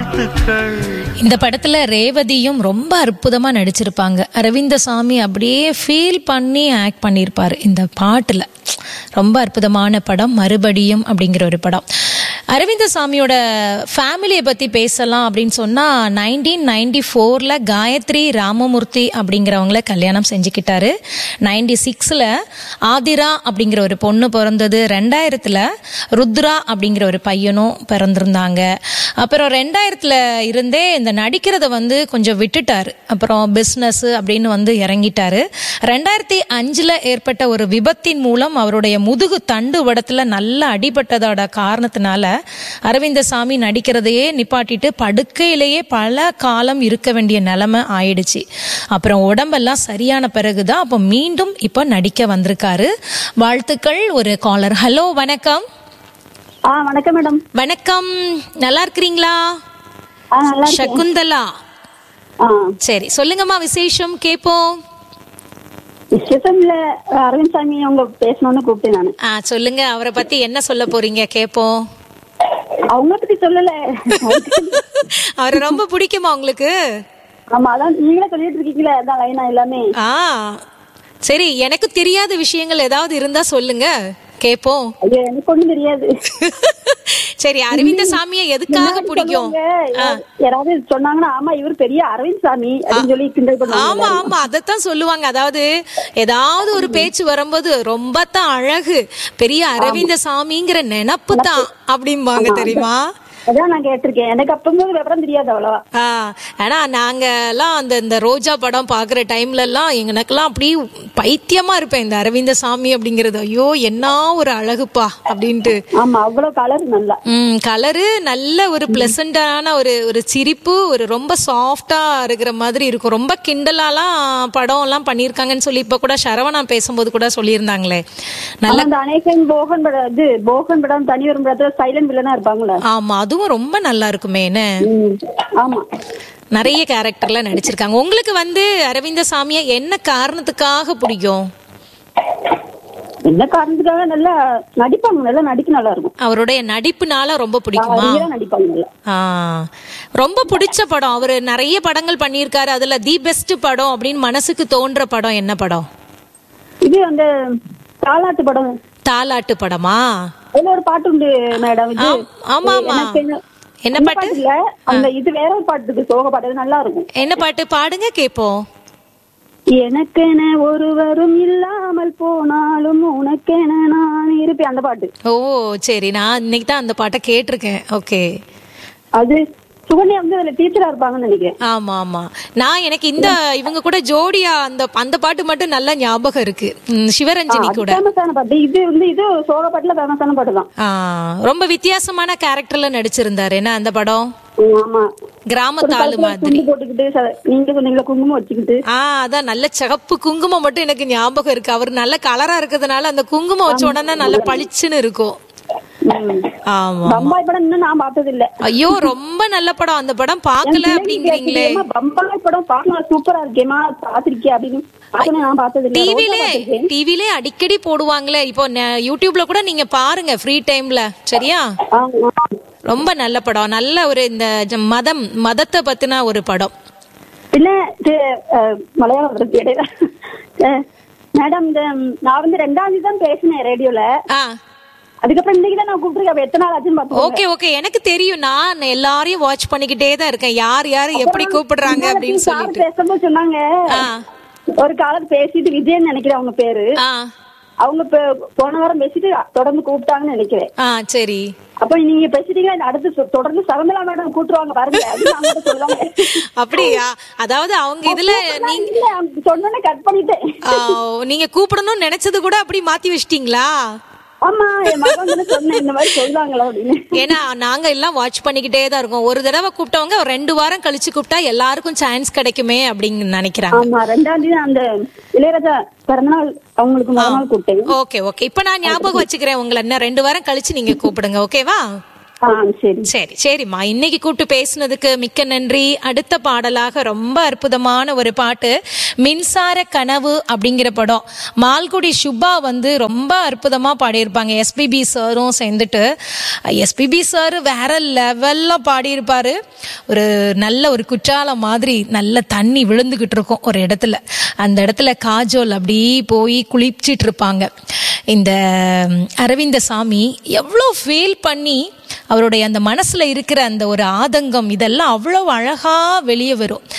வாழ்த்துக்கள் இந்த படத்துல ரேவதியும் ரொம்ப அற்புதமா நடிச்சிருப்பாங்க அரவிந்தசாமி அப்படியே ஃபீல் பண்ணி ஆக்ட் பண்ணியிருப்பாரு இந்த பாட்டுல ரொம்ப அற்புதமான படம் மறுபடியும் அப்படிங்கிற ஒரு படம் அரவிந்தசாமியோட ஃபேமிலியை பற்றி பேசலாம் அப்படின்னு சொன்னால் நைன்டீன் நைன்டி ஃபோரில் காயத்ரி ராமமூர்த்தி அப்படிங்கிறவங்கள கல்யாணம் செஞ்சுக்கிட்டாரு நைன்டி சிக்ஸில் ஆதிரா அப்படிங்கிற ஒரு பொண்ணு பிறந்தது ரெண்டாயிரத்தில் ருத்ரா அப்படிங்கிற ஒரு பையனும் பிறந்திருந்தாங்க அப்புறம் ரெண்டாயிரத்தில் இருந்தே இந்த நடிக்கிறத வந்து கொஞ்சம் விட்டுட்டாரு அப்புறம் பிஸ்னஸ் அப்படின்னு வந்து இறங்கிட்டாரு ரெண்டாயிரத்தி அஞ்சில் ஏற்பட்ட ஒரு விபத்தின் மூலம் அவருடைய முதுகு தண்டு வடத்தில் நல்லா அடிபட்டதோட காரணத்தினால அரவிந்தசாமி நடிக்கிறதையே நிப்பாட்டிட்டு படுக்கையிலேயே பல காலம் இருக்க வேண்டிய நிலைமை ஆயிடுச்சு அப்புறம் உடம்பெல்லாம் சரியான பிறகுதான் அப்போ மீண்டும் இப்போ நடிக்க வந்திருக்காரு வாழ்த்துக்கள் ஒரு காலர் ஹலோ வணக்கம் ஆ வணக்கம் மேடம் வணக்கம் நல்லா இருக்கிறீங்களா ஆ நல்லா இருக்கேன் சகுந்தலா ஆ சரி சொல்லுங்கம்மா விசேஷம் கேப்போம் விசேஷம் இல்ல அரவிந்த் சாமி அவங்க பேசணும்னு கூப்பிட்டேன் நானு ஆ சொல்லுங்க அவரை பத்தி என்ன சொல்ல போறீங்க கேப்போம் அவங்க பத்தி சொல்லல அவரை ரொம்ப பிடிக்குமா உங்களுக்கு ஆமா அதான் நீங்களே சொல்லிட்டு இருக்கீங்களே அதான் லைனா எல்லாமே ஆ சரி எனக்கு தெரியாத விஷயங்கள் ஏதாவது இருந்தா சொல்லுங்க கேப்போம் ஐயோ எனக்கு ஒண்ணும் தெரியாது சரி அரவிந்த சாமியை எதுக்காக முன்னாடி பிடிக்கும் சொல்லுவாங்க, யாராவது சொன்னாங்கன்னா ஆமா இவர் பெரிய அரவிந்த் சாமி அப்படின்னு சொல்லி கிண்டல் பண்ணுவாங்க ஆமா ஆமா அதத்தான் சொல்லுவாங்க அதாவது ஏதாவது ஒரு பேச்சு வரும்போது ரொம்ப தான் அழகு பெரிய அரவிந்த சாமிங்கிற நினப்பு தான் அப்படிம்பாங்க தெரியுமா அதான் நான் கேட்டிருக்கேன் எனக்கு அப்பம்போது விவரம் தெரியாது அவ்வளவா ஆ ஆனா நாங்க எல்லாம் அந்த இந்த ரோஜா படம் பாக்குற டைம்ல எல்லாம் எனக்கெல்லாம் அப்படி பைத்தியமா இருப்பேன் இந்த அரவிந்த சாமி அப்படிங்கிறது ஐயோ என்ன ஒரு அழகுப்பா அப்படின்ட்டு ஆமா அவ்வளவு கலர் நல்லா ம் கலரு நல்ல ஒரு பிளசண்டான ஒரு ஒரு சிரிப்பு ஒரு ரொம்ப சாஃப்டா இருக்கிற மாதிரி இருக்கும் ரொம்ப கிண்டலாலாம் படம் எல்லாம் பண்ணியிருக்காங்கன்னு சொல்லி இப்ப கூட சரவணா பேசும்போது கூட சொல்லியிருந்தாங்களே நல்ல ஆனா அந்த அநேகன் போகன் படம் இது போகன் படம் தனி வரும் படத்துல சைலண்ட் வில்லனா இருப்பாங்களே ஆமா அதுவும் ரொம்ப நல்லா இருக்குமே என்ன ம், ஆமா நிறைய கேரக்டர்ல நடிச்சிருக்காங்க உங்களுக்கு வந்து அரவிந்த சாமியை என்ன காரணத்துக்காக பிடிக்கும் என்ன காரணத்துக்காக நல்லா நடிப்பாங்க நல்லா நடிக்க நல்லா இருக்கும் அவருடைய நடிப்புனால ரொம்ப பிடிக்குமா ரியலா நடிப்பாங்க நல்லா ஆ ரொம்ப பிடிச்ச படம் அவர் நிறைய படங்கள் பண்ணியிருக்காரு அதுல தி பெஸ்ட் படம் அப்படின்னு மனசுக்கு தோன்ற படம் என்ன படம் இது அந்த தாலாட்டு படம் தாலாட்டு படமா அதுல ஒரு பாட்டு உண்டு மேடம் இது ஆம், ஆமா, ஆமா. எனக்கு என்ன- என்ன இந்த பாட்டு? இல்ல அந்த இது வேற ஒரு பாட்டு இருக்கு சோக பாட்டு அது நல்லா இருக்கும் என்ன பாட்டு பாடுங்க கேப்போம் எனக்கென ஒருவரும் இல்லாமல் போனாலும் உனக்கென நான் இருப்பேன் அந்த பாட்டு ஓ சரி நான் இன்னைக்கு தான் அந்த பாட்டை கேட்டிருக்கேன் ஓகே அது சுகன்யா வந்து அதுல டீச்சரா இருப்பாங்கன்னு நினைக்கிறேன் ஆமா ஆமா நான் எனக்கு இந்த இவங்க கூட ஜோடியா அந்த அந்த பாட்டு மட்டும் நல்லா ஞாபகம் இருக்கு ம், சிவரஞ்சனி கூட ஃபேமஸான பாட்டு இது வந்து இது சோக பாட்டுல ஃபேமஸான பாட்டு தான் ஆ, ரொம்ப வித்தியாசமான கேரக்டர்ல நடிச்சிருந்தாரு என்ன அந்த படம் ஆமா கிராமத்து ஆளு மாதிரி துண்டு போட்டுக்கிட்டு ச- நீங்க சொன்னீங்களா குங்குமம் வச்சுக்கிட்டு ஆ அதான் நல்ல சிகப்பு குங்குமம் மட்டும் எனக்கு ஞாபகம் இருக்கு அவர் நல்ல கலரா இருக்கிறதுனால அந்த குங்குமம் வச்ச உடனே நல்ல பளிச்சுன்னு இருக்கும் ம். ஆமா பம்பாய் படம் இன்னும் நான் பார்த்தது இல்ல ஐயோ ரொம்ப நல்ல படம் அந்த படம் பார்க்கல அப்படிங்கிறீங்களே ஏம்மா, பம்பாய் படம் பார்க்கலாம் சூப்பரா இருக்கேமா பாத்திருக்கே அப்படின்னு பார்த்தேன் நான் பார்த்தது இல்ல டிவிலே ரோஜா பார்த்திருக்கேன். டிவிலே அடிக்கடி போடுவாங்களே இப்போ ந- யூடியூப்ல கூட நீங்க பாருங்க ஃப்ரீ டைம்ல சரியா ஆமா. ரொம்ப நல்ல படம் நல்ல ஒரு இந்த ஜ- மதம் மதத்தை பத்தின ஒரு படம் பின்ன இது, அஹ், மலையாளம் வருது இடையில அஹ், மேடம் இந்த ம், நான் வந்து ரெண்டாம் தேதி தான் பேசினேன் ரேடியோல ஆ அதுக்கப்புறம் இன்னைக்கு தான் நான் கூப்பிட்டுருக்கேன் அப்ப எத்தனை நாள் ஆச்சுன்னு பாத்துக்கோங்க. ஓகே ஓகே எனக்கு தெரியும் நான் எல்லாரையும் வாட்ச் பண்ணிக்கிட்டே தான் இருக்கேன் யார் யார் எப்படி கூப்பிடுறாங்க அப்படின்னு சார் சொல்லிட்டு பேசும்போது சொன்னாங்க ஆ. ஒரு காலர் பேசிட்டு விஜயன்னு நினைக்கிறேன் அவங்க பேரு ஆ அவங்க பே- போன வாரம் பேசிட்டு தொடர்ந்து கூப்பிட்டாங்கன்னு நினைக்கிறேன் ஆ சரி அப்ப நீங்க பேசிட்டீங்களா இந்த அடுத்து சொ- தொடர்ந்து சரந்தலா மேடம் கூட்டுருவாங்க பாருங்க அப்படின்னு அவங்க சொல்லுவாங்க அப்படியா அதாவது அவங்க இதுல நீங்க இல்ல, அவங்க சொன்னோன்னே கட் பண்ணிட்டேன் ஆ, நீங்க கூப்பிடணும்னு நினைச்சது கூட அப்படி மாத்தி வச்சிட்டீங்களா ஆமா என் மகன் வந்து சொன்னேன் இந்த மாதிரி சொல்றாங்களா அப்படின்னு ஏன்னா நாங்க எல்லாம் வாட்ச் பண்ணிக்கிட்டே தான் இருக்கோம் ஒரு தடவை கூப்பிட்டவங்க ஒரு ரெண்டு வாரம் கழிச்சு கூப்பிட்டா எல்லாருக்கும் சான்ஸ் கிடைக்குமே அப்படின்னு நினைக்கிறாங்க ஆமா ரெண்டாம் தேதி அந்த இளையராஜா பிறந்தநாள் அவங்களுக்கு மறுநாள் கூப்பிட்டேன் ஓகே ஓகே இப்ப நான் ஞாபகம் வச்சுக்கிறேன் உங்களை இன்னும் ரெண்டு வாரம் கழிச்சு நீங்க கூப்பிடுங்க ஓகேவா ஆ சரி சரி சரிம்மா இன்னைக்கு கூப்பிட்டு பேசுனதுக்கு மிக்க நன்றி அடுத்த பாடலாக ரொம்ப அற்புதமான ஒரு பாட்டு மின்சார கனவு அப்படிங்கிற படம் மால்குடி சுப்பா வந்து ரொம்ப அற்புதமா பாடியிருப்பாங்க எஸ்பிபி சாரும் சேர்ந்துட்டு எஸ்பிபி சார் வேற லெவல்ல பாடியிருப்பாரு ஒரு நல்ல ஒரு குற்றாலம் மாதிரி நல்ல தண்ணி விழுந்துகிட்டு இருக்கும் ஒரு இடத்துல அந்த இடத்துல காஜோல் அப்படி போய் குளிச்சிட்டு இருப்பாங்க இந்த அரவிந்த சாமி எவ்வளோ ஃபீல் பண்ணி அவருடைய அந்த மனசுல இருக்கிற அந்த ஒரு ஆதங்கம் இதெல்லாம் அவ்வளவு அழகா வெளியே வரும்